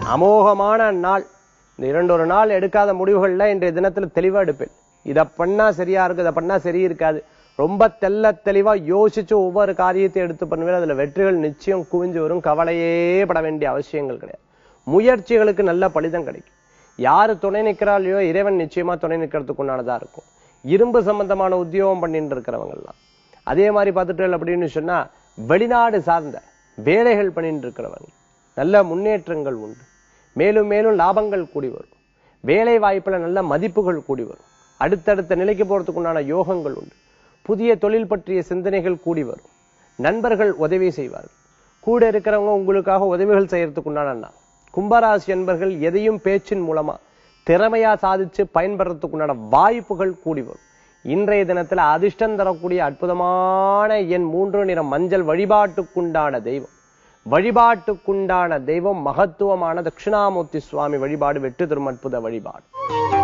அமோகமான நாள் இந்த இரண்டு ஒரு நாள் எடுக்காத முடிவுகள்ல இன்றைய தினத்துல தெளிவா எடுப்பேன் இத பண்ணா சரியா இருக்கு இதை பண்ணா சரி இருக்காது ரொம்ப தெள்ள தெளிவா யோசிச்சு ஒவ்வொரு காரியத்தை எடுத்து பண்ணுவேன் அதுல வெற்றிகள் நிச்சயம் குவிஞ்சு வரும் கவலையே பட வேண்டிய அவசியங்கள் கிடையாது முயற்சிகளுக்கு நல்ல பலிதம் கிடைக்கும் யாரு துணை நிற்கிறாளையோ இறைவன் நிச்சயமா துணை நிற்கிறதுக்கு உண்டானதா இருக்கும் இரும்பு சம்பந்தமான உத்தியோகம் பண்ணிட்டு இருக்கிறவங்க எல்லாம் அதே மாதிரி பார்த்துட்டு அப்படின்னு சொன்னா வெளிநாடு சார்ந்த வேலைகள் பண்ணிட்டு இருக்கிறவங்க நல்ல முன்னேற்றங்கள் உண்டு மேலும் மேலும் லாபங்கள் கூடி வரும் வேலை வாய்ப்புல நல்ல மதிப்புகள் கூடி வரும் அடுத்தடுத்த நிலைக்கு போறதுக்கு உண்டான யோகங்கள் உண்டு புதிய தொழில் பற்றிய சிந்தனைகள் கூடி வரும் நண்பர்கள் உதவி செய்வார்கள் கூட இருக்கிறவங்க உங்களுக்காக உதவிகள் செய்யறதுக்கு உண்டான நாள் கும்பராசி என்பர்கள் எதையும் பேச்சின் மூலமா திறமையா சாதிச்சு பயன்படுறதுக்கு உண்டான வாய்ப்புகள் கூடி வரும் இன்றைய தினத்துல அதிர்ஷ்டம் தரக்கூடிய அற்புதமான என் மூன்று நிற மஞ்சள் வழிபாட்டுக்குண்டான தெய்வம் வழிபாட்டுக்குண்டான தெய்வம் மகத்துவமான தட்சிணாமூர்த்தி சுவாமி வழிபாடு வெற்றி தரும் அற்புத வழிபாடு